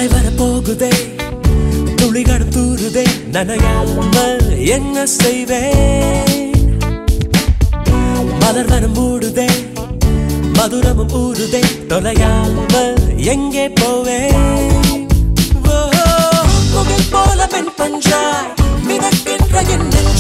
மழை வர போகுதே துளிகள் தூருதே நனையாம என்ன செய்வேன் மலர் வனம் மூடுதே மதுரமும் ஊறுதே தொலையாம எங்கே போவேன் ஓ, முகில் போல பெண் பஞ்சாய் மிதக்கின்ற என் நெஞ்சம்